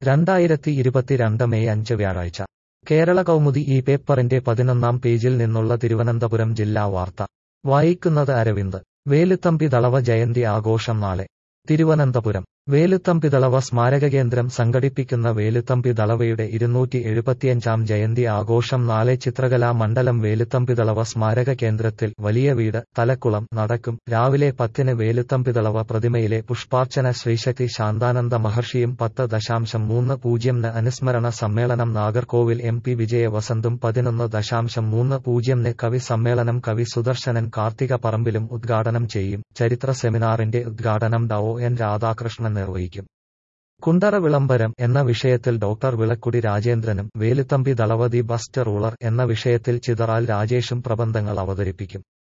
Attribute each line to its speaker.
Speaker 1: രണ്ടായിരത്തി ഇരുപത്തിരണ്ട് മെയ് അഞ്ച് വ്യാഴാഴ്ച കേരള കൗമുദി ഈ പേപ്പറിന്റെ പതിനൊന്നാം പേജിൽ നിന്നുള്ള തിരുവനന്തപുരം ജില്ലാ വാർത്ത വായിക്കുന്നത് അരവിന്ദ് വേലുത്തമ്പി ദളവ ജയന്തി ആഘോഷം നാളെ തിരുവനന്തപുരം വേലുത്തമ്പി ദളവ സ്മാരക കേന്ദ്രം സംഘടിപ്പിക്കുന്ന വേലുത്തമ്പി ദളവയുടെ ഇരുന്നൂറ്റി എഴുപത്തിയഞ്ചാം ജയന്തി ആഘോഷം നാളെ ചിത്രകലാ മണ്ഡലം വേലുത്തമ്പി ദളവ സ്മാരക കേന്ദ്രത്തിൽ വലിയ വീട് തലക്കുളം നടക്കും രാവിലെ പത്തിന് വേലുത്തമ്പി ദളവ പ്രതിമയിലെ പുഷ്പാർച്ചന ശ്രീശക്തി ശാന്താനന്ദ മഹർഷിയും പത്ത് ദശാംശം മൂന്ന് പൂജ്യംന് അനുസ്മരണ സമ്മേളനം നാഗർകോവിൽ എം പി വിജയ വസന്തും പതിനൊന്ന് ദശാംശം മൂന്ന് പൂജ്യംന് കവി സമ്മേളനം കവി സുദർശനൻ കാർത്തിക പറമ്പിലും ഉദ്ഘാടനം ചെയ്യും ചരിത്ര സെമിനാറിന്റെ ഉദ്ഘാടനം ഡോ എൻ രാധാകൃഷ്ണൻ നിർവഹിക്കും കുണ്ടറ വിളംബരം എന്ന വിഷയത്തിൽ ഡോക്ടർ വിളക്കുടി രാജേന്ദ്രനും വേലുത്തമ്പി ദളവതി ബസ്റ്റ് റൂളർ എന്ന വിഷയത്തിൽ ചിതറാൽ രാജേഷും പ്രബന്ധങ്ങൾ അവതരിപ്പിക്കും